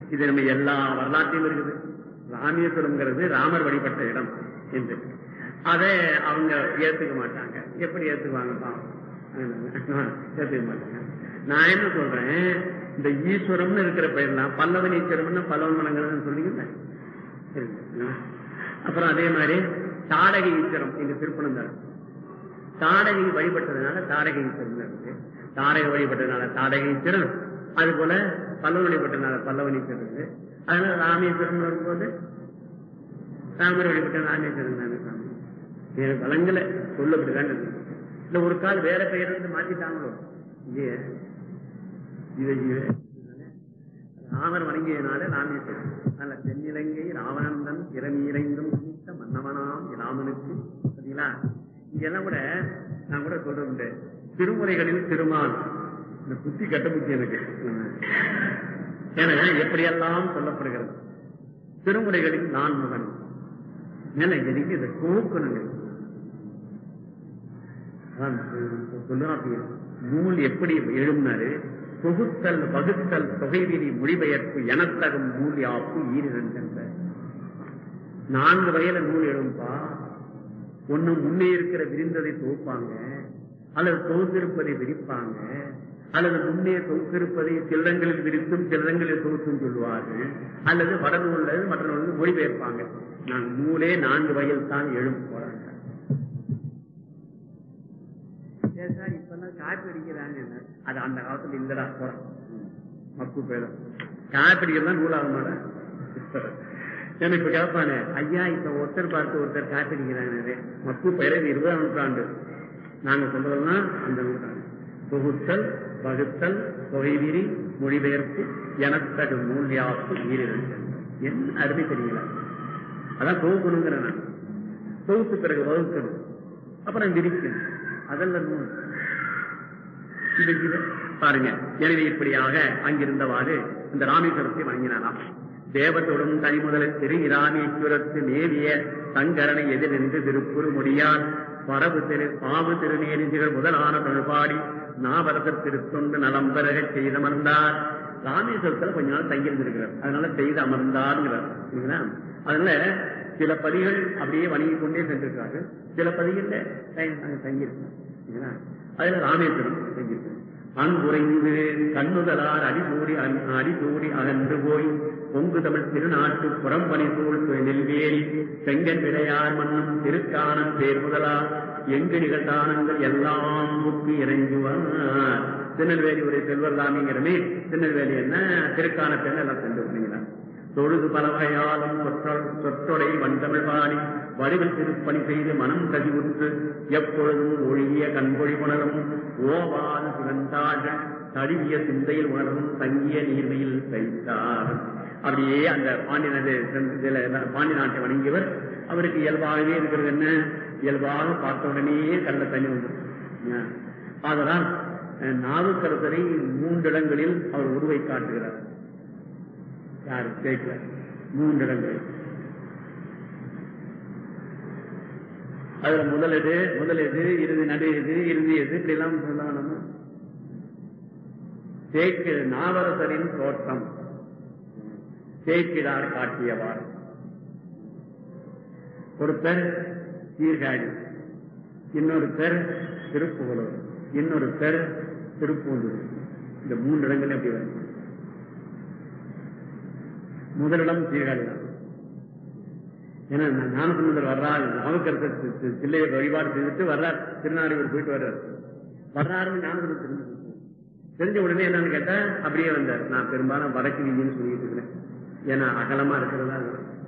இது நம்ம எல்லா வரலாற்றையும் இருக்குது ராமேஸ்வரம்ங்கிறது ராமர் வழிபட்ட இடம் என்று அதை அவங்க ஏத்துக்க மாட்டாங்க எப்படி ஏத்துக்குவாங்க பாவம் ஏத்துக்க மாட்டாங்க நான் என்ன சொல்றேன் இந்த ஈஸ்வரம்னு இருக்கிற பெயர்லாம் பல்லவன் ஈஸ்வரம்னு பல்லவன் வணங்குறதுன்னு சொன்னீங்கல்ல இருக்கு. அப்புறம் அதே மாதிரி தாடகை ஈஸ்வரம் எங்க திருப்பணம் தரம் தாடகை வழிபட்டதுனால தாடகை ஈஸ்வரம் இருக்கு தாடகை வழிபட்டதுனால தாடகை ஈஸ்வரன் அது போல பல்லவன் வழிபட்டதுனால பல்லவன் ஈஸ்வரன் இருக்கு அதனால ராமேஸ்வரம் வரும்போது ராமர் வழிபட்ட ராமேஸ்வரன் தானே சாமி எனக்கு வழங்கல சொல்லப்படிதான் இல்ல ஒரு கால் வேற பெயர் வந்து மாத்திட்டாங்களோ இல்லையே இதை இதை- ராமர் வணங்கியனால ராமேஸ்வரம் அல்ல தென்னிலங்கை ராவணந்தன் திறமீரைந்தும் குறித்த மன்னவனாம் ராமனுக்கு சரிங்களா இங்கெல்லாம் கூட நான் கூட சொல்றேன் திருமுறைகளில் திருமால் இந்த புத்தி கட்ட புத்தி எனக்கு ஏன்னா எப்படியெல்லாம் சொல்லப்படுகிறது திருமுறைகளில் நான் முகன் மேல எனக்கு இதை கோக்கணுங்க அதான் சொல்லுறான் அப்படி. நூல் எப்படி எழும்னாரு தொகுத்தல் வகுத்தல் தொகைவிதி மொழிபெயர்ப்பு எனத்தகும் நூல் யாப்பு ஈரிரண்டென்ற நான்கு வகையில நூல் எழும்பா ஒண்ணு முன்னே இருக்கிற விரிந்ததை தொகுப்பாங்க அல்லது தொகுத்திருப்பதை விரிப்பாங்க அல்லது முன்னே தொகுத்திருப்பதை சில்லங்களில் விரித்தும் சில்லங்களில் தொகுத்தும் சொல்லுவார்கள் அல்லது வடநூல்ல மற்ற நூல் மொழிபெயர்ப்பாங்க நான் நூலே நான்கு வகையில் தான் எழும் போறாங்க சரி சார் இப்பெல்லாம் காப்பி அடிக்கிறாங்க அது அந்த காலத்துல இல்லடா போறேன் மக்கு பேரும் காப்பி அடிக்கிறதா நூலாக மாட்டேன் எனக்கு இப்ப கேட்பானே ஐயா இப்ப ஒருத்தர் பார்த்து ஒருத்தர் காப்பி அடிக்கிறாங்க மக்கு பெயர் இருபதாம் நூற்றாண்டு நாங்க சொல்றதெல்லாம் அந்த நூற்றாண்டு தொகுத்தல் வகுத்தல் தொகைவிரி மொழிபெயர்ப்பு எனத்தகு நூல் யாப்பு ஈரிரண்டு என்ன அருமை தெரியல அதான் தொகுக்கணுங்கிற நான் தொகுத்து பிறகு வகுக்கணும் அப்புறம் விரிக்கணும் அதெல்லாம் நூல் இது இது பாருங்க எனவே இப்படியாக அங்கிருந்தவாறு இந்த ராமேஸ்வரத்தை வணங்கினாராம் தேவத்தோடும் தனி முதலில் திரு இராமேஸ்வரத்து நேவிய சங்கரனை எதிர் நின்று திருப்புரு முடியான் பரவு திரு பாவு திருநேரிஞ்சுகள் முதலான தொழிற்பாடி நாவரசர் திருத்தொண்டு நலம் பெறக செய்தமர்ந்தார் ராமேஸ்வரத்துல கொஞ்ச நாள் தங்கியிருந்திருக்கிறார் அதனால செய்து அமர்ந்தாருங்கிறார் சரிங்களா? அதனால சில பதிகள் அப்படியே வணங்கி கொண்டே சென்றிருக்காரு சில பதிகள்ல தங்கியிருக்காங்க சரிங்களா? அதுல ராமேஸ்வரம் தங்கியிருக்காரு அன்புரைந்து கண்ணுதலார் அடிசூடி அடிசூடி அகன்று போய் பொங்கு தமிழ் திருநாட்டு புறம்பணி சூழ் நெல்வேலி செங்கன் விளையார் மன்னும் திருக்கானம் பேர் முதலா எங்கு நிகழ்த்தானங்கள் எல்லாம் புக்கு இறங்குவார் திருநெல்வேலி ஒரு செல்வர்லாமிங்கிறமே திருநெல்வேலி என்ன திருக்கான பெண் எல்லாம் சென்று விட்டீங்களா தொழுது பல வகையாலும் சொற்றொ- சொற்றொடை வண்டமிழ் பாடி வடிவில் திருப்பணி செய்து மனம் கதிவுற்று எப்பொழுதும் ஒழுகிய கண்பொழி புணரும் ஓவாத சிவந்தாழ தழுவிய சிந்தையில் உணரும் தங்கிய நீர்மையில் தைத்தார் அப்படியே அந்த பாண்டியனது இதுல பாண்டி நாட்டை வணங்கியவர் அவருக்கு இயல்பாகவே இருக்கிறது என்ன இயல்பாக பார்த்த உடனே கண்ட தண்ணி வந்து ஆதலால் அஹ், நாவுக்கரசரை மூன்றிடங்களில் அவர் உருவை காட்டுகிறார் யாரு கேட்கல மூன்று இடங்கள் அதுல முதல் எது முதல் எது இறுதி நடு எது இறுதி எது இப்படி எல்லாம் சொல்லலாம் நம்ம தேக்கு நாவரசரின் தோற்றம் தேக்கிடார் காட்டியவார் ஒருத்தர் சீர்காழி இன்னொருத்தர் திருப்புகலூர் இன்னொருத்தர் திருப்பூந்தூர் இந்த மூன்று இடங்கள் எப்படி வரும் முதலிடம் சீர்காழி தான் ஏன்னா நான் ஞானசம்பந்தர் வர்றாரு நாவுக்கரசர் சில்லையை வழிபாடு செய்துட்டு வர்றார் திருநாடியூர் போயிட்டு வர்றார் வர்றாருன்னு ஞானசம்பந்தர் தெரிஞ்சு போச்சு. தெரிஞ்ச உடனே என்னன்னு கேட்டா அப்படியே வந்தார் நான் பெரும்பாலும் வடக்கு வீதின்னு சொல்லிட்டு இருக்கிறேன் ஏன்னா அகலமா இருக்கிறதா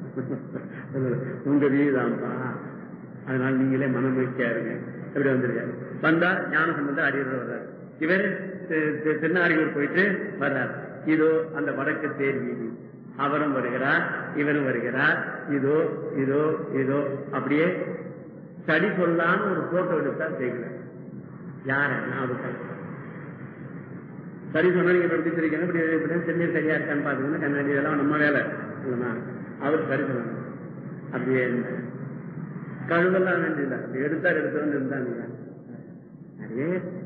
உங்க வீடுதான்ப்பா அதனால நீங்களே மனமகிழ்ச்சியா இருங்க எப்படி வந்திருக்காரு வந்தா ஞானசம்பந்தர் அடியோட வர்றார் இவர் தி- தி- திருநாடியூர் போயிட்டு வர்றார் இதோ அந்த வடக்கு தேர் வீதி அவரும் வருகிறார் இவரும் வருகிறார் இதோ இதோ இதோ அப்படியே சரி சொல்லாம ஒரு போட்டோ எடுத்தா செய்கிறார் யார நான் சரி சொன்னா நீங்க எப்படி தெரிவிக்கணும் இப்படி இப்படி சென்னை சரியா இருக்கான்னு பாத்துக்கணும் கண்ணாடி இதெல்லாம் நம்ம வேலை இல்லைன்னா அவர் சரி சொல்லணும் அப்படியே கழுவெல்லாம் வேண்டியதில்லை அப்படி எடுத்தார் எடுத்தவன் இருந்தாங்க நிறைய